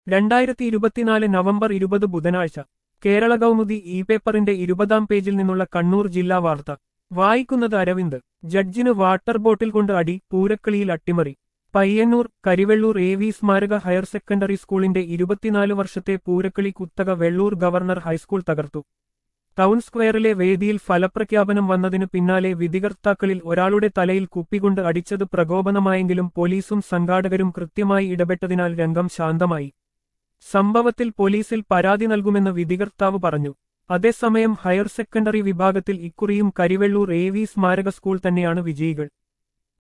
രണ്ടായിരത്തി ഇരുപത്തിനാല് നവംബർ ഇരുപത് ബുധനാഴ്ച കേരള കൗമുദി ഇ പേപ്പറിന്റെ ഇരുപതാം പേജിൽ നിന്നുള്ള കണ്ണൂർ ജില്ലാ വാർത്ത വായിക്കുന്നത് അരവിന്ദ് ജഡ്ജിന് വാട്ടർ ബോട്ടിൽ കൊണ്ട് അടി പൂരക്കളിയിൽ അട്ടിമറി പയ്യന്നൂർ കരിവെള്ളൂർ എ വി സ്മാരക ഹയർ സെക്കൻഡറി സ്കൂളിന്റെ ഇരുപത്തിനാല് വർഷത്തെ പൂരക്കളി കുത്തക വെള്ളൂർ ഗവർണർ ഹൈസ്കൂൾ തകർത്തു ടൗൺ സ്ക്വയറിലെ വേദിയിൽ ഫലപ്രഖ്യാപനം വന്നതിനു പിന്നാലെ വിധികർത്താക്കളിൽ ഒരാളുടെ തലയിൽ കുപ്പികൊണ്ട് അടിച്ചത് പ്രകോപനമായെങ്കിലും പോലീസും സംഘാടകരും കൃത്യമായി ഇടപെട്ടതിനാൽ രംഗം ശാന്തമായി സംഭവത്തിൽ പോലീസിൽ പരാതി നൽകുമെന്ന് വിധികർത്താവ് പറഞ്ഞു അതേസമയം ഹയർ സെക്കൻഡറി വിഭാഗത്തിൽ ഇക്കുറിയും കരിവെള്ളൂർ എ വി സ്മാരക സ്കൂൾ തന്നെയാണ് വിജയികൾ